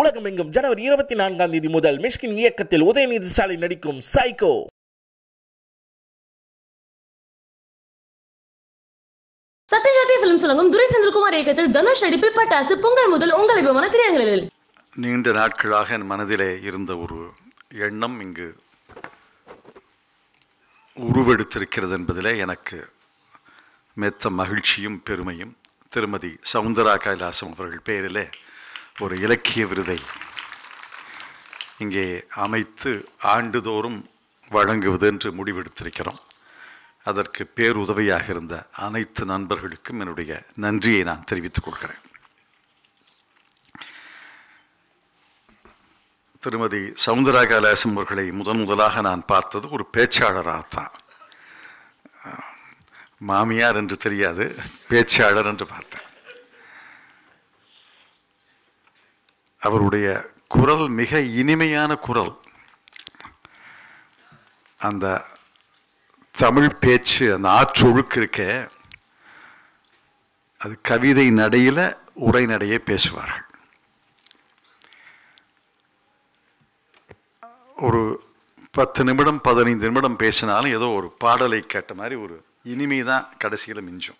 உலகமெங்கும் ஜனவரி இருபத்தி நான்காம் தேதி முதல் மிஷ்கின் இயக்கத்தில் உதயநிதி ஸ்டாலின் நடிக்கும் சைக்கோ சத்யஜாதி பிலிம் சொல்லுங்க துரை செந்தில்குமார் இயக்கத்தில் தனுஷ் நடிப்பில் பட்டாசு பொங்கல் முதல் உங்கள் விமான திரையங்களில் நீண்ட நாட்களாக என் மனதிலே இருந்த ஒரு எண்ணம் இங்கு உருவெடுத்திருக்கிறது என்பதிலே எனக்கு மெத்த மகிழ்ச்சியும் பெருமையும் திருமதி சவுந்தரா கைலாசம் அவர்கள் பெயரிலே ஒரு இலக்கிய விருதை இங்கே அமைத்து ஆண்டுதோறும் வழங்குவது என்று முடிவெடுத்திருக்கிறோம் அதற்கு பேருதவியாக இருந்த அனைத்து நண்பர்களுக்கும் என்னுடைய நன்றியை நான் தெரிவித்துக் கொள்கிறேன் திருமதி சவுந்தரா கைலாசம் அவர்களை முதன் முதலாக நான் பார்த்தது ஒரு பேச்சாளராக தான் மாமியார் என்று தெரியாது பேச்சாளர் என்று பார்த்தேன் அவருடைய குரல் மிக இனிமையான குரல் அந்த தமிழ் பேச்சு அந்த ஆற்றொழுக்கு இருக்க அது கவிதை நடையில உரை நடையே பேசுவார்கள் ஒரு பத்து நிமிடம் பதினைந்து நிமிடம் பேசினாலும் ஏதோ ஒரு பாடலை கேட்ட மாதிரி ஒரு இனிமை தான் கடைசியில் மிஞ்சும்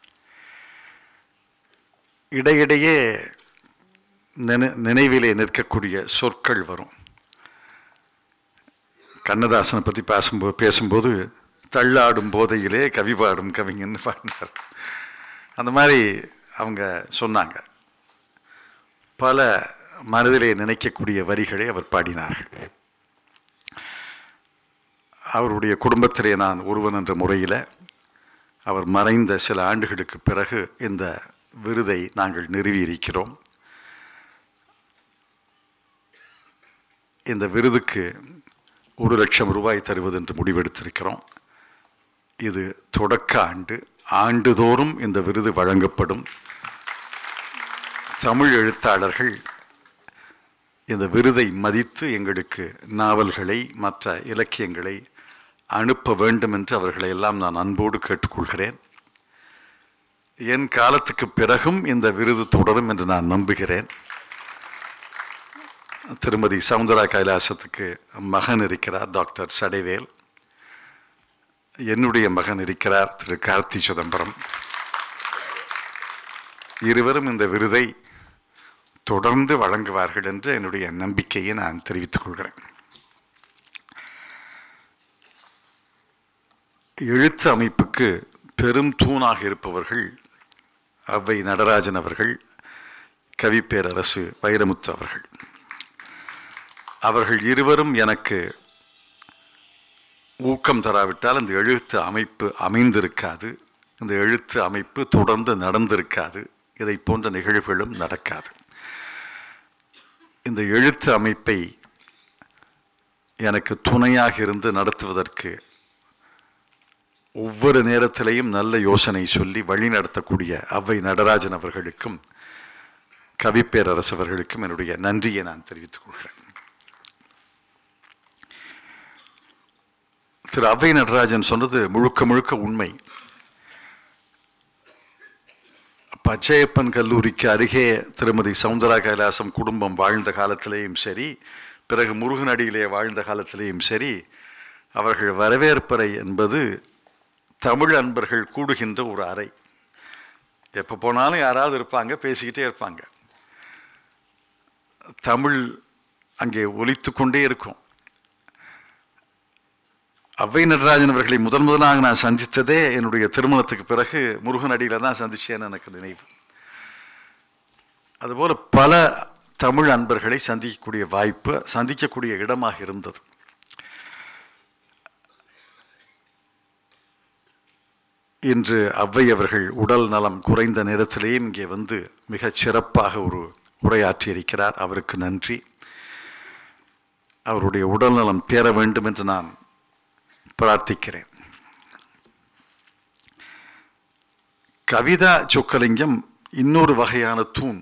இடையிடையே நினை நினைவிலே நிற்கக்கூடிய சொற்கள் வரும் கண்ணதாசனை பற்றி பேசும்போது பேசும்போது தள்ளாடும் போதையிலே கவி பாடும் கவிஞன்னு பாடினார் அந்த மாதிரி அவங்க சொன்னாங்க பல மனதிலே நினைக்கக்கூடிய வரிகளை அவர் பாடினார்கள் அவருடைய குடும்பத்திலே நான் ஒருவன் என்ற முறையில் அவர் மறைந்த சில ஆண்டுகளுக்கு பிறகு இந்த விருதை நாங்கள் நிறுவியிருக்கிறோம் இந்த விருதுக்கு ஒரு லட்சம் ரூபாய் தருவது என்று முடிவெடுத்திருக்கிறோம் இது தொடக்க ஆண்டு ஆண்டுதோறும் இந்த விருது வழங்கப்படும் தமிழ் எழுத்தாளர்கள் இந்த விருதை மதித்து எங்களுக்கு நாவல்களை மற்ற இலக்கியங்களை அனுப்ப வேண்டும் என்று அவர்களை எல்லாம் நான் அன்போடு கேட்டுக்கொள்கிறேன் என் காலத்துக்கு பிறகும் இந்த விருது தொடரும் என்று நான் நம்புகிறேன் திருமதி சவுந்தரா கைலாசத்துக்கு மகன் இருக்கிறார் டாக்டர் சடைவேல் என்னுடைய மகன் இருக்கிறார் திரு கார்த்தி சிதம்பரம் இருவரும் இந்த விருதை தொடர்ந்து வழங்குவார்கள் என்று என்னுடைய நம்பிக்கையை நான் தெரிவித்துக் கொள்கிறேன் எழுத்து அமைப்புக்கு பெரும் தூணாக இருப்பவர்கள் அவ்வை நடராஜன் அவர்கள் கவிப்பேரரசு வைரமுத்து அவர்கள் அவர்கள் இருவரும் எனக்கு ஊக்கம் தராவிட்டால் அந்த எழுத்து அமைப்பு அமைந்திருக்காது இந்த எழுத்து அமைப்பு தொடர்ந்து நடந்திருக்காது இதை போன்ற நிகழ்வுகளும் நடக்காது இந்த எழுத்து அமைப்பை எனக்கு துணையாக இருந்து நடத்துவதற்கு ஒவ்வொரு நேரத்திலையும் நல்ல யோசனை சொல்லி வழி நடத்தக்கூடிய அவ்வை நடராஜன் அவர்களுக்கும் கவிப்பேரரசு அவர்களுக்கும் என்னுடைய நன்றியை நான் தெரிவித்துக் கொள்கிறேன் திரு அவ்வை நடராஜன் சொன்னது முழுக்க முழுக்க உண்மை பச்சையப்பன் கல்லூரிக்கு அருகே திருமதி சவுந்தரா கைலாசம் குடும்பம் வாழ்ந்த காலத்திலேயும் சரி பிறகு முருகனடியிலே வாழ்ந்த காலத்திலேயும் சரி அவர்கள் வரவேற்பறை என்பது தமிழ் அன்பர்கள் கூடுகின்ற ஒரு அறை எப்போ போனாலும் யாராவது இருப்பாங்க பேசிக்கிட்டே இருப்பாங்க தமிழ் அங்கே ஒலித்து கொண்டே இருக்கும் அவ்வை நடராஜன் அவர்களை முதன் முதலாக நான் சந்தித்ததே என்னுடைய திருமணத்துக்கு பிறகு முருகன் அடியில் தான் சந்திச்சேன்னு எனக்கு நினைவு அதுபோல பல தமிழ் அன்பர்களை சந்திக்கக்கூடிய வாய்ப்பு சந்திக்கக்கூடிய இடமாக இருந்தது இன்று அவ்வை அவர்கள் உடல் நலம் குறைந்த நேரத்திலேயே இங்கே வந்து மிகச் சிறப்பாக ஒரு உரையாற்றியிருக்கிறார் அவருக்கு நன்றி அவருடைய உடல் நலம் தேர வேண்டும் என்று நான் பிரார்த்திக்கிறேன் கவிதா சொக்கலிங்கம் இன்னொரு வகையான தூண்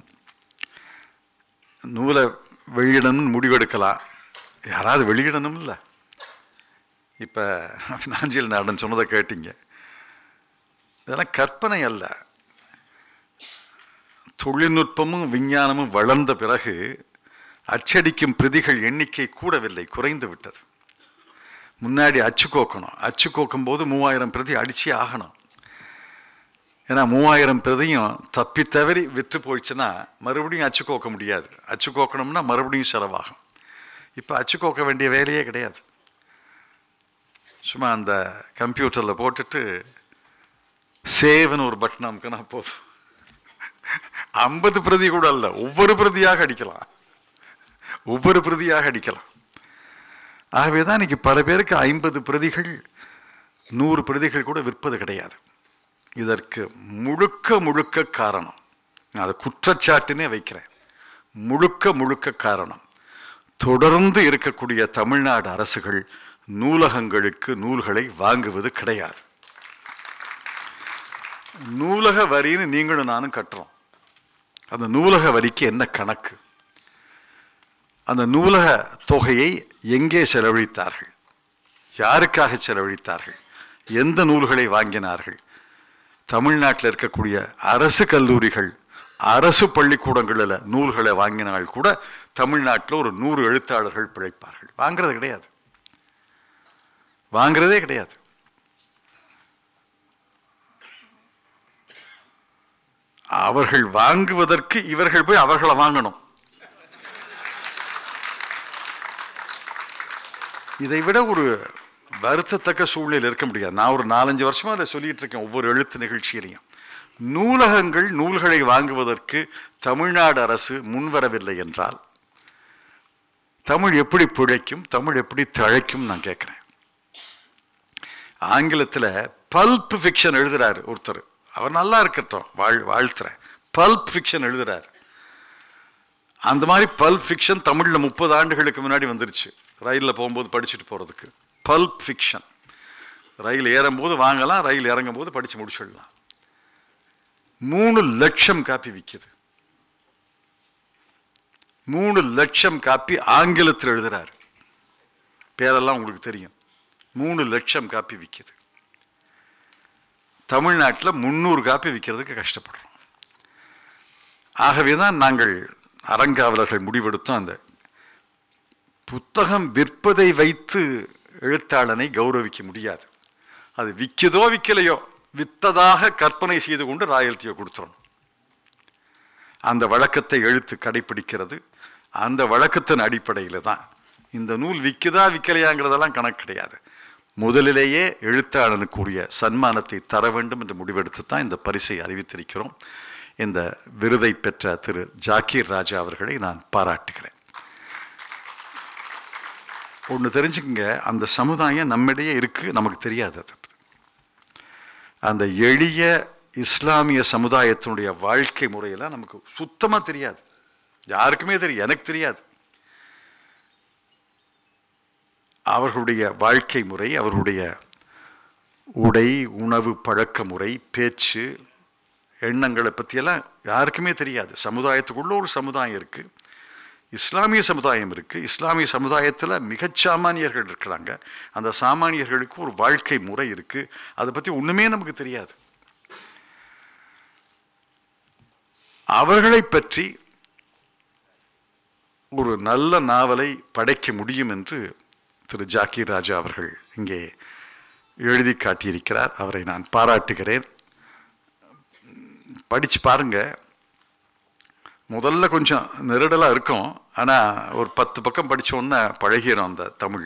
நூலை வெளியிடணும்னு முடிவெடுக்கலாம் யாராவது வெளியிடணும் இல்லை இப்போ நாஞ்சில் நாடன் சொன்னதை கேட்டீங்க இதெல்லாம் கற்பனை அல்ல தொழில்நுட்பமும் விஞ்ஞானமும் வளர்ந்த பிறகு அச்சடிக்கும் பிரதிகள் எண்ணிக்கை கூடவில்லை குறைந்து விட்டது முன்னாடி அச்சு கோக்கணும் அச்சு கோக்கும் போது மூவாயிரம் பிரதி அடிச்சே ஆகணும் ஏன்னா மூவாயிரம் பிரதியும் தப்பி தவறி விற்று போயிடுச்சுன்னா மறுபடியும் அச்சு கோக்க முடியாது அச்சு கோக்கணும்னா மறுபடியும் செலவாகும் இப்போ அச்சு கோக்க வேண்டிய வேலையே கிடையாது சும்மா அந்த கம்ப்யூட்டரில் போட்டுட்டு சேவ்னு ஒரு பட்டன் அமுக்கினா போதும் ஐம்பது பிரதி கூட அல்ல ஒவ்வொரு பிரதியாக அடிக்கலாம் ஒவ்வொரு பிரதியாக அடிக்கலாம் ஆகவே தான் இன்னைக்கு பல பேருக்கு ஐம்பது பிரதிகள் நூறு பிரதிகள் கூட விற்பது கிடையாது இதற்கு முழுக்க முழுக்க காரணம் நான் அதை குற்றச்சாட்டுனே வைக்கிறேன் முழுக்க முழுக்க காரணம் தொடர்ந்து இருக்கக்கூடிய தமிழ்நாடு அரசுகள் நூலகங்களுக்கு நூல்களை வாங்குவது கிடையாது நூலக வரின்னு நீங்களும் நானும் கட்டுறோம் அந்த நூலக வரிக்கு என்ன கணக்கு அந்த நூலக தொகையை எங்கே செலவழித்தார்கள் யாருக்காக செலவழித்தார்கள் எந்த நூல்களை வாங்கினார்கள் தமிழ்நாட்டில் இருக்கக்கூடிய அரசு கல்லூரிகள் அரசு பள்ளிக்கூடங்களில் நூல்களை வாங்கினால் கூட தமிழ்நாட்டில் ஒரு நூறு எழுத்தாளர்கள் பிழைப்பார்கள் வாங்குறது கிடையாது வாங்குறதே கிடையாது அவர்கள் வாங்குவதற்கு இவர்கள் போய் அவர்களை வாங்கணும் இதை விட ஒரு வருத்தத்தக்க சூழ்நிலை இருக்க முடியாது நான் ஒரு நாலஞ்சு வருஷமா அதை சொல்லிட்டு இருக்கேன் ஒவ்வொரு எழுத்து நிகழ்ச்சியிலையும் நூலகங்கள் நூல்களை வாங்குவதற்கு தமிழ்நாடு அரசு முன்வரவில்லை என்றால் தமிழ் எப்படி பிழைக்கும் தமிழ் எப்படி தழைக்கும் நான் கேட்குறேன் ஆங்கிலத்தில் பல்ப் ஃபிக்ஷன் எழுதுறாரு ஒருத்தர் அவர் நல்லா இருக்கட்டும் வாழ் வாழ்த்துறேன் பல்ப் ஃபிக்ஷன் எழுதுறாரு அந்த மாதிரி பல்ப் ஃபிக்ஷன் தமிழில் முப்பது ஆண்டுகளுக்கு முன்னாடி வந்துருச்சு ரயிலில் போகும்போது படிச்சுட்டு போகிறதுக்கு பல்ப் ஃபிக்ஷன் ரயில் ஏறும்போது வாங்கலாம் ரயில் இறங்கும் போது படித்து முடிச்சிடலாம் மூணு லட்சம் காப்பி விற்கிது மூணு லட்சம் காப்பி ஆங்கிலத்தில் எழுதுறாரு பேரெல்லாம் உங்களுக்கு தெரியும் மூணு லட்சம் காப்பி விற்கிது தமிழ்நாட்டில் முந்நூறு காப்பி விற்கிறதுக்கு கஷ்டப்படுறோம் ஆகவே தான் நாங்கள் அறங்காவலர்கள் முடிவெடுத்தோம் அந்த புத்தகம் விற்பதை வைத்து எழுத்தாளனை கௌரவிக்க முடியாது அது விற்குதோ விற்கலையோ வித்ததாக கற்பனை செய்து கொண்டு ராயல்ட்டியை கொடுத்துடணும் அந்த வழக்கத்தை எழுத்து கடைபிடிக்கிறது அந்த வழக்கத்தின் அடிப்படையில் தான் இந்த நூல் விற்குதா விற்கலையாங்கிறதெல்லாம் கணக்கு கிடையாது முதலிலேயே எழுத்தாளனுக்குரிய சன்மானத்தை தர வேண்டும் என்று முடிவெடுத்து தான் இந்த பரிசை அறிவித்திருக்கிறோம் இந்த விருதை பெற்ற திரு ஜாக்கீர் ராஜா அவர்களை நான் பாராட்டுகிறேன் ஒன்று தெரிஞ்சுக்கங்க அந்த சமுதாயம் நம்மிடையே இருக்கு நமக்கு தெரியாது அது அந்த எளிய இஸ்லாமிய சமுதாயத்தினுடைய வாழ்க்கை முறையெல்லாம் நமக்கு சுத்தமாக தெரியாது யாருக்குமே தெரியும் எனக்கு தெரியாது அவர்களுடைய வாழ்க்கை முறை அவர்களுடைய உடை உணவு பழக்க முறை பேச்சு எண்ணங்களை பற்றியெல்லாம் யாருக்குமே தெரியாது சமுதாயத்துக்குள்ள ஒரு சமுதாயம் இருக்குது இஸ்லாமிய சமுதாயம் இருக்குது இஸ்லாமிய சமுதாயத்தில் மிகச் சாமானியர்கள் இருக்கிறாங்க அந்த சாமானியர்களுக்கு ஒரு வாழ்க்கை முறை இருக்குது அதை பற்றி ஒன்றுமே நமக்கு தெரியாது அவர்களை பற்றி ஒரு நல்ல நாவலை படைக்க முடியும் என்று திரு ஜாக்கீர் ராஜா அவர்கள் இங்கே எழுதி காட்டியிருக்கிறார் அவரை நான் பாராட்டுகிறேன் படித்து பாருங்க முதல்ல கொஞ்சம் நெருடலாக இருக்கும் ஆனால் ஒரு பத்து பக்கம் படித்தோன்னே பழகிடும் அந்த தமிழ்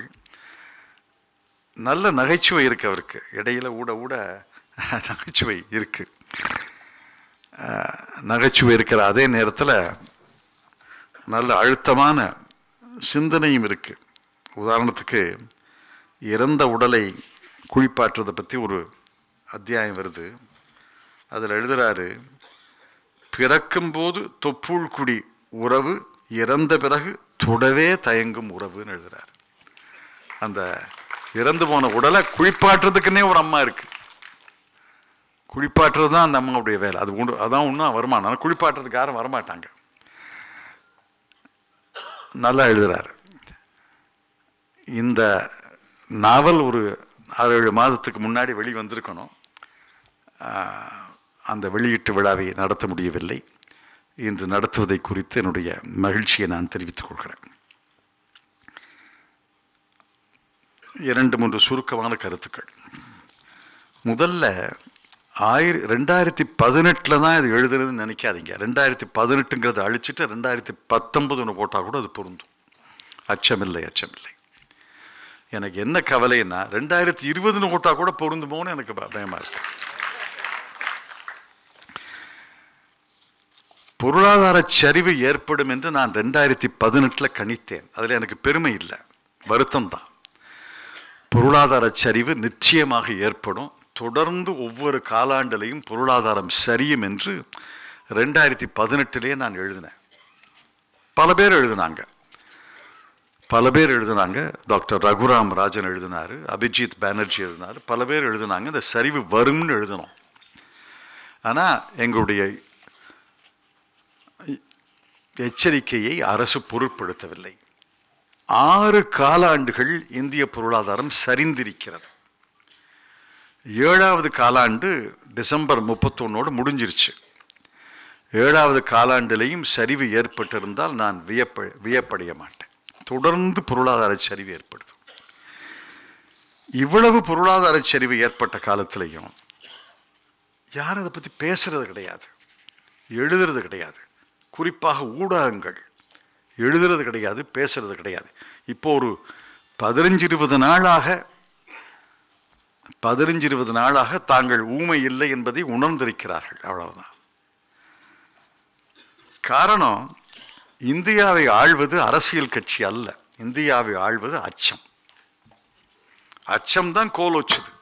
நல்ல நகைச்சுவை இருக்கு அவருக்கு இடையில ஊட ஊட நகைச்சுவை இருக்கு அஹ், நகைச்சுவை இருக்கிற அதே நேரத்தில் நல்ல அழுத்தமான சிந்தனையும் இருக்கு உதாரணத்துக்கு இறந்த உடலை குளிப்பாற்றுறதை பற்றி ஒரு அத்தியாயம் வருது அதில் எழுதுறாரு பிறக்கும்போது தொப்புள் குடி உறவு இறந்த பிறகு தொடவே தயங்கும் உறவுன்னு எழுதுறாரு அந்த இறந்து போன உடலை குளிப்பாட்டுறதுக்குன்னே ஒரு அம்மா இருக்கு குளிப்பாட்டுறது தான் அந்த அம்மாவுடைய வேலை அது உண்டு அதான் ஒன்றும் வருமானம் ஆனால் குளிப்பாட்டுறதுக்கு யாரும் வரமாட்டாங்க நல்லா எழுதுறாரு இந்த நாவல் ஒரு ஆறு ஏழு மாதத்துக்கு முன்னாடி வெளி வந்திருக்கணும் ஆஹ், அந்த வெளியீட்டு விழாவை நடத்த முடியவில்லை இன்று நடத்துவதை குறித்து என்னுடைய மகிழ்ச்சியை நான் தெரிவித்துக் கொள்கிறேன் இரண்டு மூன்று சுருக்கமான கருத்துக்கள் முதல்ல ஆயிர ரெண்டாயிரத்தி பதினெட்டில் தான் இது எழுதுறதுன்னு நினைக்காதீங்க ரெண்டாயிரத்தி பதினெட்டுங்கிறத அழிச்சிட்டு ரெண்டாயிரத்தி பத்தொன்பது ஒன்று போட்டால் கூட அது பொருந்தும் அச்சமில்லை அச்சமில்லை எனக்கு என்ன கவலைன்னா ரெண்டாயிரத்தி இருபதுன்னு போட்டால் கூட பொருந்துமோன்னு எனக்கு ப- பயமா இருக்கு பொருளாதார சரிவு ஏற்படும் என்று நான் ரெண்டாயிரத்தி பதினெட்டில் கணித்தேன் அதில் எனக்கு பெருமை இல்லை வருத்தம் தான் பொருளாதார சரிவு நிச்சயமாக ஏற்படும் தொடர்ந்து ஒவ்வொரு காலாண்டிலையும் பொருளாதாரம் சரியும் என்று ரெண்டாயிரத்தி பதினெட்டுலேயே நான் எழுதினேன் பல பேர் எழுதினாங்க பல பேர் எழுதினாங்க டாக்டர் ரகுராம் ராஜன் எழுதினாரு அபிஜித் பானர்ஜி எழுதினாரு பல பேர் எழுதினாங்க இந்த சரிவு வரும்னு எழுதினோம் ஆனால் எங்களுடைய எச்சரிக்கையை அரசு பொருட்படுத்தவில்லை ஆறு காலாண்டுகள் இந்திய பொருளாதாரம் சரிந்திருக்கிறது ஏழாவது காலாண்டு டிசம்பர் முப்பத்தொன்னோடு முடிஞ்சிருச்சு ஏழாவது காலாண்டிலையும் சரிவு ஏற்பட்டிருந்தால் நான் வியப்ப வியப்படைய மாட்டேன் தொடர்ந்து பொருளாதார சரிவு ஏற்படுது இவ்வளவு பொருளாதார சரிவு ஏற்பட்ட காலத்திலையும் யாரும் அதை பற்றி பேசுறது கிடையாது எழுதுறது கிடையாது குறிப்பாக ஊடகங்கள் எழுதுறது கிடையாது பேசுறது கிடையாது இப்போ ஒரு பதினஞ்சு இருபது நாளாக பதினஞ்சு இருபது நாளாக தாங்கள் ஊமை இல்லை என்பதை உணர்ந்திருக்கிறார்கள் அவ்வளவுதான் காரணம் இந்தியாவை ஆள்வது அரசியல் கட்சி அல்ல இந்தியாவை ஆள்வது அச்சம் அச்சம்தான் கோல் வச்சுது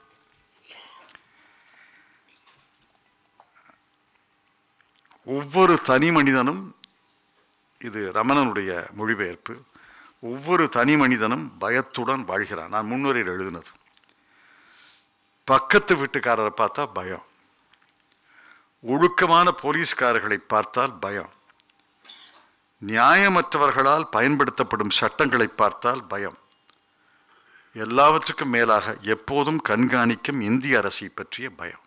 ஒவ்வொரு தனி மனிதனும் இது ரமணனுடைய மொழிபெயர்ப்பு ஒவ்வொரு தனி மனிதனும் பயத்துடன் வாழ்கிறான் நான் முன்னுரையில் எழுதினது பக்கத்து வீட்டுக்காரரை பார்த்தா பயம் ஒழுக்கமான போலீஸ்காரர்களை பார்த்தால் பயம் நியாயமற்றவர்களால் பயன்படுத்தப்படும் சட்டங்களை பார்த்தால் பயம் எல்லாவற்றுக்கும் மேலாக எப்போதும் கண்காணிக்கும் இந்திய அரசை பற்றிய பயம்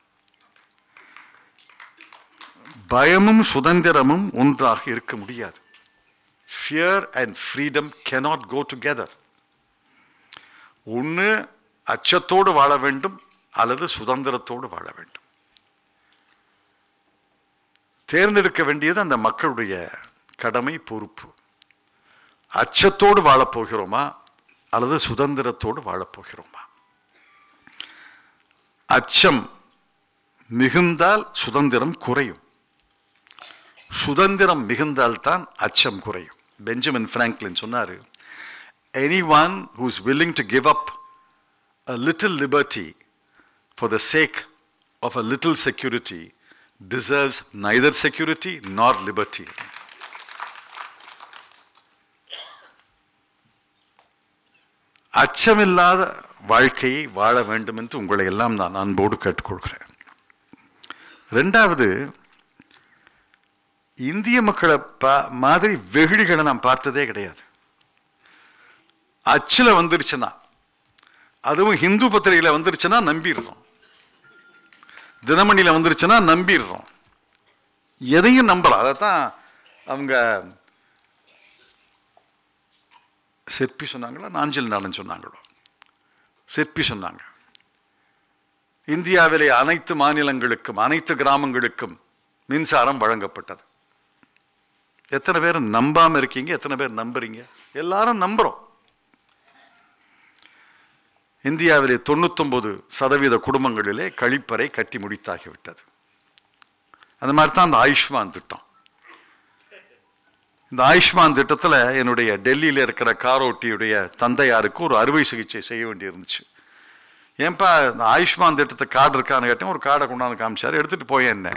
பயமும் சுதந்திரமும் ஒன்றாக இருக்க முடியாது fear and freedom cannot go together ஒன்று அச்சத்தோடு வாழ வேண்டும் அல்லது சுதந்திரத்தோடு வாழ வேண்டும் தேர்ந்தெடுக்க வேண்டியது அந்த மக்களுடைய கடமை பொறுப்பு அச்சத்தோடு வாழப் போகிறோமா அல்லது சுதந்திரத்தோடு வாழப் போகிறோமா அச்சம் மிகுந்தால் சுதந்திரம் குறையும் சுதந்திரம் மிகுந்தால்தான் அச்சம் குறையும் பெஞ்சமின் பிராங்க்லின் சொன்னார் any one who's willing to give up a little liberty for the sake of a little security deserves neither security nor liberty. அச்சமில்லாத வாழ்க்கையை வாழ வேண்டும் என்று உங்களை எல்லாம் நான் அன்போடு கேட்டுக்கொள்கிறேன் ரெண்டாவது இந்திய மக்களை பா மாதிரி வெகுளிகளை நான் பார்த்ததே கிடையாது அச்சில் வந்துருச்சுன்னா அதுவும் ஹிந்து பத்திரிகையில் வந்துருச்சுன்னா நம்பிடுறோம் தினமணியில் வந்துருச்சுன்னா நம்பிடுறோம் எதையும் நம்பலாம் அதைத்தான் அவங்க சிற்பி சொன்னாங்களா நாஞ்சில் நாளன் சொன்னாங்களோ சிற்பி சொன்னாங்க இந்தியாவிலே அனைத்து மாநிலங்களுக்கும் அனைத்து கிராமங்களுக்கும் மின்சாரம் வழங்கப்பட்டது எத்தனை பேர் நம்பாம இருக்கீங்க எத்தனை பேர் நம்புறீங்க எல்லாரும் நம்புறோம் இந்தியாவிலே தொண்ணூத்தொன்பது சதவீத குடும்பங்களிலே கழிப்பறை கட்டி முடித்தாகிவிட்டது அந்த மாதிரி தான் அந்த ஆயுஷ்மான் திட்டம் இந்த ஆயுஷ்மான் திட்டத்தில் என்னுடைய டெல்லியில் இருக்கிற காரோட்டியுடைய தந்தையாருக்கு ஒரு அறுவை சிகிச்சை செய்ய வேண்டியிருந்துச்சு ஏன்பா இந்த ஆயுஷ்மான் திட்டத்தை கார்டு இருக்கான்னு கேட்டேன் ஒரு கார்டை கொண்டாந்து காமிச்சார் எடுத்துட்டு போய் என்ன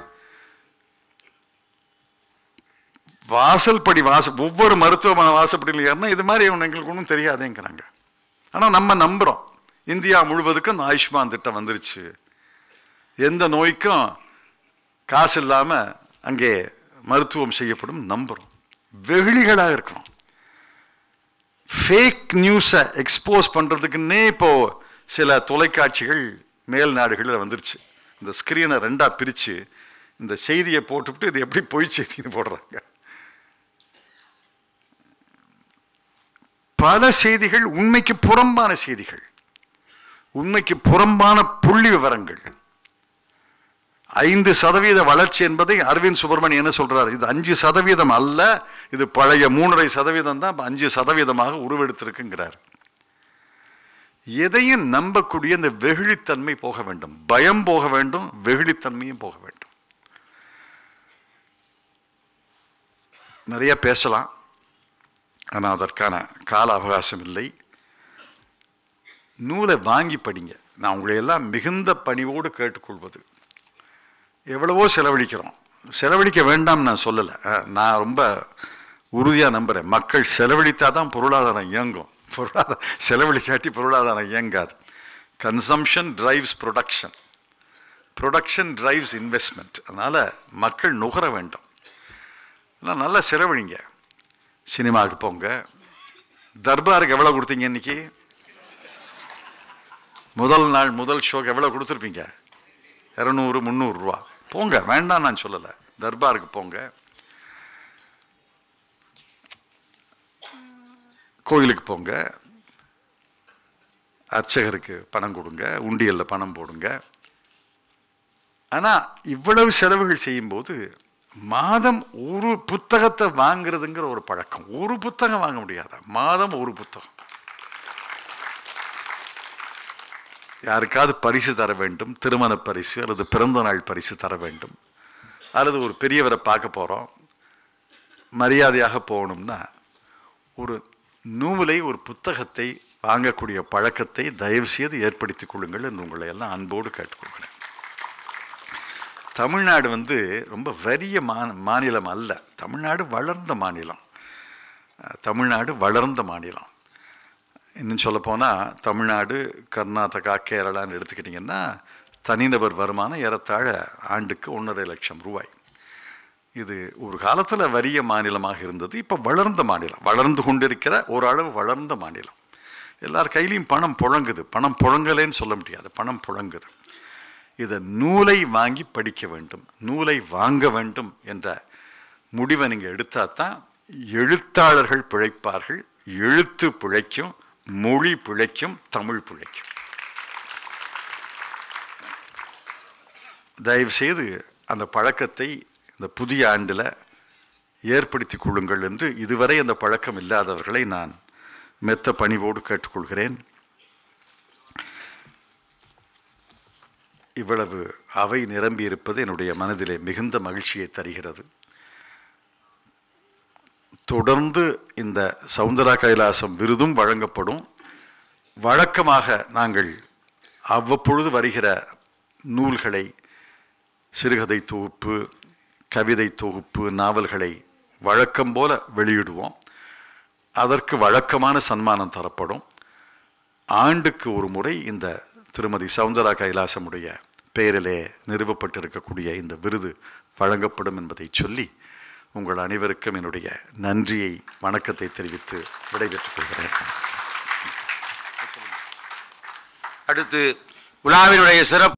வாசல் படி வாசல் ஒவ்வொரு மருத்துவமனை வாசப்படியில் ஏறினா இது மாதிரி இவங்க எங்களுக்கு ஒன்றும் தெரியாதேங்கிறாங்க ஆனால் நம்ம நம்புகிறோம் இந்தியா முழுவதுக்கும் இந்த ஆயுஷ்மான் திட்டம் வந்துருச்சு எந்த நோய்க்கும் காசு இல்லாமல் அங்கே மருத்துவம் செய்யப்படும் நம்புகிறோம் வெகுளிகளாக இருக்கிறோம் ஃபேக் நியூஸை எக்ஸ்போஸ் பண்ணுறதுக்குன்னே இப்போ சில தொலைக்காட்சிகள் மேல் நாடுகளில் வந்துருச்சு இந்த ஸ்க்ரீனை ரெண்டாக பிரித்து இந்த செய்தியை போட்டுவிட்டு இது எப்படி பொய் செய்தின்னு போடுறாங்க பல செய்திகள் உண்மைக்கு புறம்பான செய்திகள் உண்மைக்கு புறம்பான புள்ளி விவரங்கள் ஐந்து சதவீத வளர்ச்சி என்பதை அரவிந்த் சுப்பிரமணியன் என்ன சொல்றாரு இது அஞ்சு சதவீதம் அல்ல இது பழைய மூன்றரை சதவீதம் தான் இப்ப அஞ்சு சதவீதமாக உருவெடுத்திருக்குங்கிறார் எதையும் நம்பக்கூடிய இந்த வெகுளித்தன்மை போக வேண்டும் பயம் போக வேண்டும் வெகுளித்தன்மையும் போக வேண்டும் நிறைய பேசலாம் ஆனால் அதற்கான கால அவகாசம் இல்லை நூலை வாங்கி படிங்க நான் உங்களை எல்லாம் மிகுந்த பணிவோடு கேட்டுக்கொள்வது எவ்வளவோ செலவழிக்கிறோம் செலவழிக்க வேண்டாம் நான் சொல்லலை அஹ், நான் ரொம்ப உறுதியாக நம்புகிறேன் மக்கள் செலவழித்தா தான் பொருளாதாரம் இயங்கும் பொருளாதாரம் செலவழிக்காட்டி பொருளாதாரம் இயங்காது consumption drives production production drives investment அதனால் மக்கள் நுகர வேண்டும் எல்லாம் நல்லா செலவழிங்க சினிமாவுக்கு போங்க தர்பாருக்கு எவ்வளோ கொடுத்தீங்க இன்னைக்கு முதல் நாள் முதல் ஷோக்கு எவ்வளோ கொடுத்துருப்பீங்க இரநூறு முந்நூறுரூவா போங்க வேண்டாம் நான் சொல்லலை தர்பாருக்கு போங்க கோயிலுக்கு போங்க அர்ச்சகருக்கு பணம் கொடுங்க உண்டியலில் பணம் போடுங்க ஆனால் இவ்வளவு செலவுகள் செய்யும்போது மாதம் ஒரு புத்தகத்தை வாங்குறதுங்கிற ஒரு பழக்கம் ஒரு புத்தகம் வாங்க முடியாதா மாதம் ஒரு புத்தகம் யாருக்காவது பரிசு தர வேண்டும் திருமண பரிசு அல்லது பிறந்த நாள் பரிசு தர வேண்டும் அல்லது ஒரு பெரியவரை பார்க்க போகிறோம் மரியாதையாக போகணும்னா ஒரு நூலை ஒரு புத்தகத்தை வாங்கக்கூடிய பழக்கத்தை தயவு செய்து ஏற்படுத்திக் கொள்ளுங்கள் என்று உங்களை எல்லாம் அன்போடு கேட்டுக்கொள்கிறேன் தமிழ்நாடு வந்து ரொம்ப வறிய மா மாநிலம் அல்ல தமிழ்நாடு வளர்ந்த மாநிலம் அஹ், தமிழ்நாடு வளர்ந்த மாநிலம் இன்னும் சொல்லப்போனால் தமிழ்நாடு கர்நாடகா கேரளான்னு எடுத்துக்கிட்டிங்கன்னா தனிநபர் வருமானம் ஏறத்தாழ ஆண்டுக்கு ஒன்றரை லட்சம் ரூபாய் இது ஒரு காலத்தில் வறிய மாநிலமாக இருந்தது இப்போ வளர்ந்த மாநிலம் வளர்ந்து கொண்டிருக்கிற ஓரளவு வளர்ந்த மாநிலம் எல்லார் கையிலையும் பணம் புழங்குது பணம் புழங்கலேன்னு சொல்ல முடியாது பணம் புழங்குது இதை நூலை வாங்கி படிக்க வேண்டும் நூலை வாங்க வேண்டும் என்ற முடிவை நீங்கள் எடுத்தால் தான் எழுத்தாளர்கள் பிழைப்பார்கள் எழுத்து பிழைக்கும் மொழி பிழைக்கும் தமிழ் பிழைக்கும் தயவு செய்து அந்த பழக்கத்தை இந்த புதிய ஆண்டில் ஏற்படுத்திக் கொள்ளுங்கள் என்று இதுவரை அந்த பழக்கம் இல்லாதவர்களை நான் மெத்த பணிவோடு கேட்டுக்கொள்கிறேன் இவ்வளவு அவை நிரம்பி இருப்பது என்னுடைய மனதிலே மிகுந்த மகிழ்ச்சியை தருகிறது தொடர்ந்து இந்த சவுந்தரா கைலாசம் விருதும் வழங்கப்படும் வழக்கமாக நாங்கள் அவ்வப்பொழுது வருகிற நூல்களை சிறுகதை தொகுப்பு கவிதை தொகுப்பு நாவல்களை வழக்கம் போல வெளியிடுவோம் அதற்கு வழக்கமான சன்மானம் தரப்படும் ஆண்டுக்கு ஒரு முறை இந்த திருமதி சவுந்தரா கைலாசமுடைய பெயரிலே நிறுவப்பட்டிருக்கக்கூடிய இந்த விருது வழங்கப்படும் என்பதை சொல்லி உங்கள் அனைவருக்கும் என்னுடைய நன்றியை வணக்கத்தை தெரிவித்து விடைபெற்றுக் கொள்கிறேன் அடுத்து விழாவினுடைய சிறப்பு